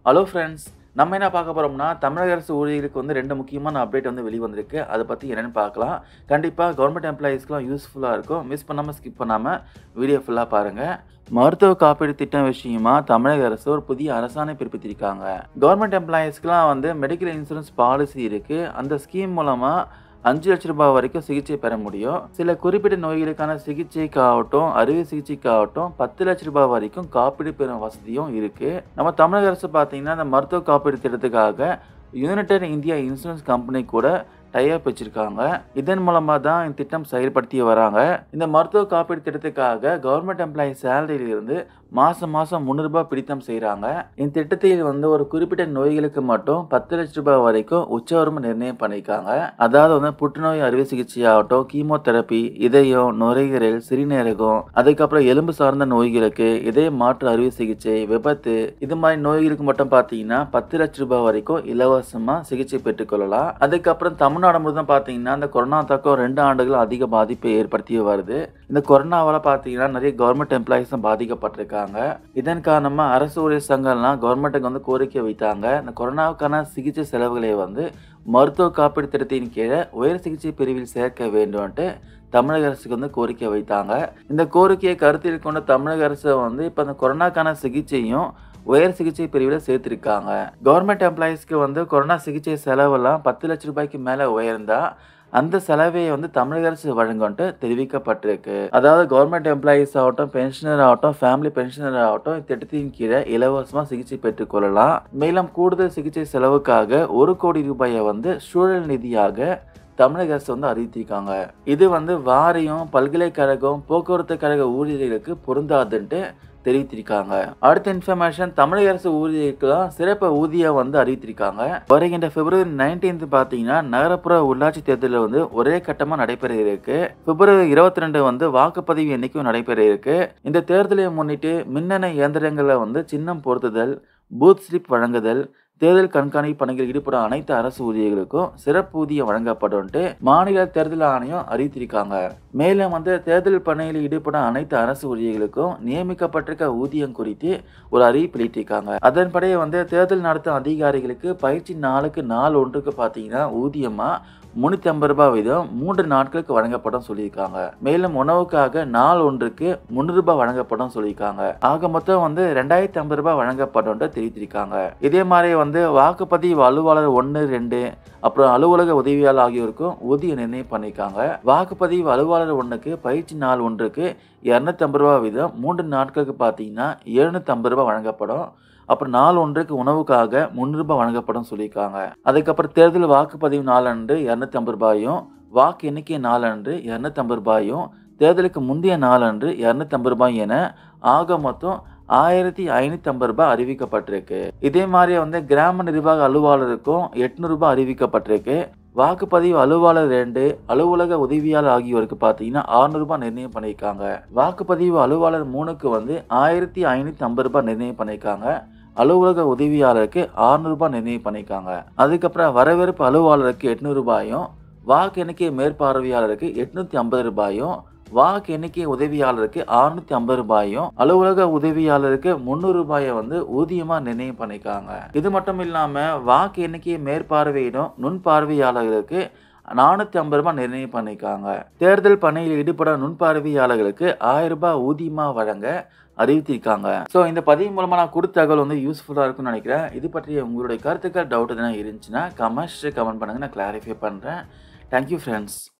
hello friends நம்ம என்ன பார்க்க போகிறோம்னா தமிழக அரசு ஊழியர்களுக்கு வந்து ரெண்டு முக்கியமான அப்டேட் வந்து வெளி வந்திருக்கு அதை பற்றி என்னென்னு பார்க்கலாம் கண்டிப்பாக கவர்மெண்ட் எம்ப்ளாயீஸ்க்குலாம் யூஸ்ஃபுல்லாக இருக்கும் மிஸ் பண்ணாமல் ஸ்கிப் பண்ணாமல் வீடியோ ஃபுல்லாக பாருங்கள் மருத்துவ காப்பீடு திட்டம் விஷயமா தமிழக அரசு ஒரு புதிய அரசாணை பிறப்பித்திருக்காங்க கவர்மெண்ட் எம்ப்ளாயீஸ்க்குலாம் வந்து மெடிக்கல் இன்சூரன்ஸ் பாலிசி இருக்குது அந்த ஸ்கீம் மூலமாக அஞ்சு லட்ச ரூபாய் வரைக்கும் சிகிச்சை பெற முடியும் சில குறிப்பிட்ட நோய்களுக்கான சிகிச்சைக்காகட்டும் அறுவை சிகிச்சைக்காகட்டும் பத்து லட்ச ரூபாய் வரைக்கும் காப்பீடு பெறும் வசதியும் இருக்கு நம்ம தமிழக அரசு பார்த்தீங்கன்னா இந்த மருத்துவ காப்பீடு திட்டத்துக்காக யுனைடெட் இந்தியா இன்சூரன்ஸ் கம்பெனி கூட டைப் வச்சிருக்காங்க இதன் மூலமாக தான் இந்த திட்டம் செயல்படுத்தி வராங்க இந்த மருத்துவ காப்பீடு திட்டத்துக்காக கவர்மெண்ட் எம்ப்ளாயி சேலரியிலிருந்து மாதம் மாதம் முந்நூறுபா பிடித்தம் செய்கிறாங்க இந்த திட்டத்தில் வந்து ஒரு குறிப்பிட்ட நோய்களுக்கு மட்டும் பத்து லட்ச ரூபாய் வரைக்கும் உச்சவரம்பு நிர்ணயம் பண்ணியிருக்காங்க அதாவது வந்து புற்றுநோய் அறுவை சிகிச்சை ஆகட்டும் கீமோதெரப்பி இதயம் நுரையீரல் சிறுநீரகம் அதுக்கப்புறம் எலும்பு சார்ந்த நோய்களுக்கு இதய மாற்று அறுவை சிகிச்சை விபத்து இது மாதிரி நோய்களுக்கு மட்டும் பார்த்தீங்கன்னா பத்து லட்ச ரூபாய் வரைக்கும் இலவசமாக சிகிச்சை பெற்றுக்கொள்ளலாம் அதுக்கப்புறம் தமிழ்நாடு முழுதும் பார்த்தீங்கன்னா இந்த கொரோனா தாக்கம் ரெண்டு ஆண்டுகள் அதிக பாதிப்பை ஏற்படுத்தி வருது இந்த கொரோனாவால் பார்த்தீங்கன்னா நிறைய கவர்மெண்ட் எம்ப்ளாயிஸும் பாதிக்கப்பட்டிருக்காங்க இதன் காரணமாக அரசு ஊழியர் சங்கம்லாம் கவர்மெண்ட்டுக்கு வந்து கோரிக்கை வைத்தாங்க இந்த கொரோனாவுக்கான சிகிச்சை செலவுகளை வந்து மருத்துவ காப்பீடு திட்டத்தின் கீழே உயர் சிகிச்சை பிரிவில் சேர்க்க வேண்டும்ன்ட்டு தமிழக அரசுக்கு வந்து கோரிக்கை வைத்தாங்க இந்த கோரிக்கையை கருத்தில் கொண்ட தமிழக அரசு வந்து இப்போ இந்த கொரோனாக்கான சிகிச்சையும் உயர் சிகிச்சை பிரிவில் சேர்த்திருக்காங்க கவர்மெண்ட் எம்ப்ளாயீஸ்க்கு வந்து கொரோனா சிகிச்சை செலவெல்லாம் பத்து லட்ச ரூபாய்க்கு மேலே உயர்ந்தா அந்த செலவையை வந்து தமிழக அரசு வழங்கும்ட்டு தெரிவிக்கப்பட்டிருக்கு அதாவது கவர்மெண்ட் எம்ப்ளாயீஸ் ஆகட்டும் பென்ஷனர் ஆகட்டும் ஃபேமிலி பென்ஷனர் ஆகட்டும் திட்டத்தின் கீழே இலவசமாக சிகிச்சை பெற்றுக்கொள்ளலாம் மேலும் கூடுதல் சிகிச்சை செலவுக்காக ஒரு கோடி ரூபாயை வந்து சூழல் நிதியாக தமிழக அரசு வந்து அறிவித்திருக்காங்க இது வந்து வாரியம் பல்கலைக்கழகம் போக்குவரத்து கழக ஊழியர்களுக்கு பொருந்தாதுன்ட்டு தெரிவித்திருக்காங்க அடுத்த இன்ஃபர்மேஷன் தமிழக அரசு ஊழியர்களுக்கு சிறப்பு ஊதியம் வந்து அறிவித்திருக்காங்க வருகின்ற பிப்ரவரி நைன்டீன்த் பார்த்தீங்கன்னா நகரப்புற உள்ளாட்சி தேர்தலில் வந்து ஒரே கட்டமாக நடைபெற இருக்கு பிப்ரவரி இருபத்தி ரெண்டு வந்து வாக்குப்பதிவு எண்ணிக்கையும் நடைபெற இருக்கு இந்த தேர்தலை முன்னிட்டு மின்னணு இயந்திரங்களில் வந்து சின்னம் பொருத்துதல் பூத் ஸ்லிப் வழங்குதல் தேர்தல் கண்காணிப்பு பணிகளில் ஈடுபடும் அனைத்து அரசு ஊழியர்களுக்கும் சிறப்பு ஊதியம் வழங்கப்படும்ட்டு மாநில தேர்தல் ஆணையம் அறிவித்திருக்காங்க மேலும் வந்து தேர்தல் பணியில் ஈடுபடும் அனைத்து அரசு ஊழியர்களுக்கும் நியமிக்கப்பட்டிருக்க ஊதியம் குறித்து ஒரு அறிவிப்பு வெளியிட்டிருக்காங்க அதன்படி வந்து தேர்தல் நடத்தும் அதிகாரிகளுக்கு பயிற்சி நாளுக்கு நாள் ஒன்றுக்கு பார்த்தீங்கன்னா ஊதியமாக முன்னூற்றி ஐம்பது ரூபாய் வீதம் மூன்று நாட்களுக்கு வழங்கப்படும் சொல்லியிருக்காங்க மேலும் உணவுக்காக நாள் ஒன்றுக்கு முந்நூறு ரூபாய் வழங்கப்படும் சொல்லியிருக்காங்க ஆக மொத்தம் வந்து ரெண்டாயிரத்தி ஐம்பது ரூபாய் வழங்கப்படும் தெரிவித்திருக்காங்க இதே மாதிரி வந்து வாக்குப்பதிவு அலுவலர் ஒன்று ரெண்டு அப்புறம் அலுவலக உதவியாளர் ஆகியோருக்கும் ஊதியம் நிர்ணயம் பண்ணியிருக்காங்க வாக்குப்பதிவு அலுவலர் ஒன்றுக்கு பயிற்சி நாள் ஒன்றுக்கு இரநூத்தி ஐம்பது ரூபாய் வீதம் மூன்று நாட்களுக்கு பார்த்தீங்கன்னா எழுநூத்தி ஐம்பது ரூபாய் வழங்கப்படும் அப்புறம் நாள் ஒன்றுக்கு உணவுக்காக முந்நூறுபா வழங்கப்படும் சொல்லியிருக்காங்க அதுக்கப்புறம் தேர்தல் வாக்குப்பதிவு நாளன்று இரநூத்தி ஐம்பது ரூபாயும் வாக்கு எண்ணிக்கை நாளன்று இரநூத்தி ஐம்பது ரூபாயும் தேர்தலுக்கு முந்தைய நாளன்று இரநூத்தி ஐம்பது ரூபாய் என ஆக மொத்தம் ஆயிரத்தி ஐநூற்றி ஐம்பது ரூபாய் அறிவிக்கப்பட்டிருக்கு இதே மாதிரி வந்து கிராம நிர்வாக அலுவலருக்கும் எட்நூறு ரூபாய் அறிவிக்கப்பட்டிருக்கு வாக்குப்பதிவு அலுவலர் ரெண்டு அலுவலக உதவியாளர் ஆகியோருக்கு பார்த்தீங்கன்னா அறுநூறுபா நிர்ணயம் பண்ணியிருக்காங்க வாக்குப்பதிவு அலுவலர் மூணுக்கு வந்து ஆயிரத்தி ஐநூற்றி ஐம்பது ரூபாய் நிர்ணயம் பண்ணியிருக்காங்க அலுவலக உதவியாளருக்கு அறுநூறுபா நிர்ணயம் பண்ணியிருக்காங்க அதுக்கப்புறம் வரவேற்பு அலுவலருக்கு எட்நூறு ரூபாயும் வாக்கு எண்ணிக்கை மேற்பார்வையாளருக்கு எட்நூத்தி ஐம்பது ரூபாயும் வாக்கு எண்ணிக்கை உதவியாளருக்கு அறுநூத்தி ஐம்பது ரூபாயும் அலுவலக உதவியாளருக்கு முந்நூறு ரூபாயை வந்து ஊதியமா நிர்ணயம் பண்ணியிருக்காங்க இது மட்டும் இல்லாம வாக்கு எண்ணிக்கையை மேற்பார்வையிடும் நுண்பார்வையாளர்களுக்கு நானூற்றி ஐம்பது ரூபாய் நிர்ணயம் பண்ணியிருக்காங்க தேர்தல் பணியில் ஈடுபட நுண்பார்வையாளர்களுக்கு ஆயிரம் ரூபாய் ஊதியமாக வழங்க அறிவித்திருக்காங்க ஸோ இந்த பதிவு மூலமாக நான் கொடுத்த தகவல் வந்து யூஸ்ஃபுல்லாக இருக்கும்னு நினைக்கிறேன் இது பற்றிய உங்களுடைய கருத்துக்கள் டவுட் எதுனா இருந்துச்சுன்னா கமெண்ட்ஸ் கமெண்ட் பண்ணுங்கள் நான் கிளாரிஃபை பண்ணுறேன் தேங்க்யூ ஃப்ரெண்ட்ஸ்